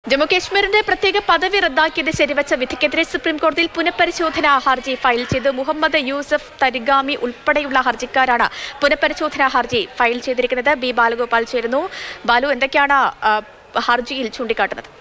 ജമ്മുകശ്മീരിന്റെ പ്രത്യേക പദവി റദ്ദാക്കിയത് ശരിവച്ച വിധിക്കെതിരെ സുപ്രീം കോടതിയിൽ പുനഃപരിശോധനാ ഹർജി ഫയൽ ചെയ്തു മുഹമ്മദ് യൂസഫ് തരിഗാമി ഉൾപ്പെടെയുള്ള ഹർജിക്കാരാണ് പുനഃപരിശോധനാ ഹർജി ഫയൽ ചെയ്തിരിക്കുന്നത് ബി ബാലഗോപാൽ ചേരുന്നു ബാലു എന്തൊക്കെയാണ് ആ, ഹർജിയിൽ ചൂണ്ടിക്കാട്ടുന്നത്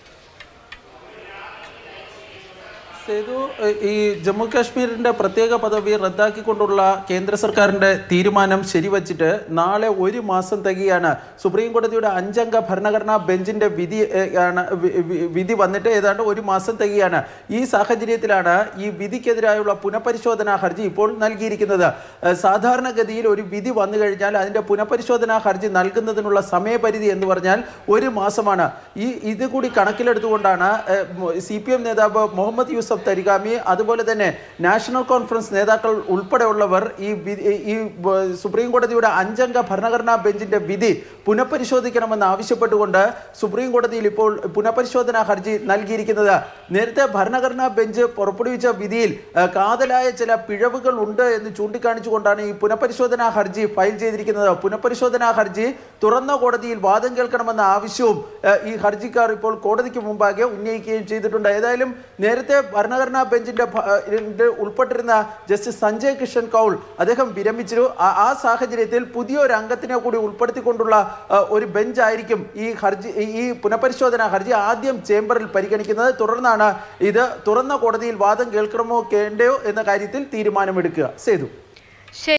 സേതു ഏഹ്, ഈ ജമ്മു കാശ്മീരിന്റെ പ്രത്യേക പദവി റദ്ദാക്കിക്കൊണ്ടുള്ള കേന്ദ്ര സർക്കാരിന്റെ തീരുമാനം ശരിവച്ചിട്ട് നാളെ ഒരു മാസം തികയാണ് സുപ്രീം കോടതിയുടെ അഞ്ചംഗ ഭരണഘടനാ ബെഞ്ചിന്റെ വിധി ഏഹ്, ആണ് വി- വി- വിധി വന്നിട്ട് ഏതാണ്ട് ഒരു മാസം തികയാണ് ഈ സാഹചര്യത്തിലാണ് ഈ വിധിക്കെതിരായുള്ള പുനഃപരിശോധനാ ഹർജി ഇപ്പോൾ നൽകിയിരിക്കുന്നത് ഏഹ്, സാധാരണഗതിയിൽ ഒരു വിധി വന്നു കഴിഞ്ഞാൽ അതിന്റെ പുനഃപരിശോധനാ ഹർജി നൽകുന്നതിനുള്ള സമയപരിധി എന്ന് പറഞ്ഞാൽ ഒരു മാസമാണ് ഈ ഇത് കൂടി കണക്കിലെടുത്തുകൊണ്ടാണ് സി പി എം നേതാവ് മുഹമ്മദ് യൂസഫ് തരിഗാമി അതുപോലെ തന്നെ നാഷണൽ കോൺഫറൻസ് നേതാക്കൾ ഉൾപ്പെടെയുള്ളവർ ഈ വി- ഈ ബ- സുപ്രീം കോടതിയുടെ അഞ്ചംഗ ഭരണഘടനാ ബെഞ്ചിന്റെ വിധി പുനഃപരിശോധിക്കണമെന്ന് ആവശ്യപ്പെട്ടുകൊണ്ട് സുപ്രീം കോടതിയിൽ ഇപ്പോൾ പുനഃപരിശോധനാ ഹർജി നൽകിയിരിക്കുന്നത് നേരത്തെ ഭരണഘടനാ ബെഞ്ച് പുറപ്പെടുവിച്ച വിധിയിൽ ഏഹ്, കാതലായ ചില പിഴവുകൾ ഉണ്ട് എന്ന് ചൂണ്ടിക്കാണിച്ചുകൊണ്ടാണ് ഈ പുനഃപരിശോധനാ ഹർജി ഫയൽ ചെയ്തിരിക്കുന്നത് പുനഃപരിശോധനാ ഹർജി തുറന്ന കോടതിയിൽ വാദം കേൾക്കണമെന്ന ആവശ്യവും ഏഹ്, ഈ ഹർജിക്കാർ ഇപ്പോൾ കോടതിക്ക് മുമ്പാകെ ഉന്നയിക്കുകയും ചെയ്തിട്ടുണ്ട് ഏതായാലും നേരത്തെ ഭരണഘടനാ ബെഞ്ചിന്റെ ഭ- ഏഹ്, ന്റെ ഉൾപ്പെട്ടിരുന്ന ജസ്റ്റിസ് സഞ്ജയ് കിഷൻ കൗൾ അദ്ദേഹം വിരമിച്ചു ആ- ആ സാഹചര്യത്തിൽ പുതിയൊരു അംഗത്തിനെ കൂടി ഉൾപ്പെടുത്തിക്കൊണ്ടുള്ള ഏഹ്, ഒരു ബെഞ്ചായിരിക്കും ഈ ഹർജി ഈ- ഈ പുനഃപരിശോധനാ ഹർജി ആദ്യം ചേംബറിൽ പരിഗണിക്കുന്നത് തുടർന്നാണ് ഇത് തുറന്ന കോടതിയിൽ വാദം കേൾക്കണമോ കേണ്ടയോ എന്ന കാര്യത്തിൽ തീരുമാനമെടുക്കുക സേതു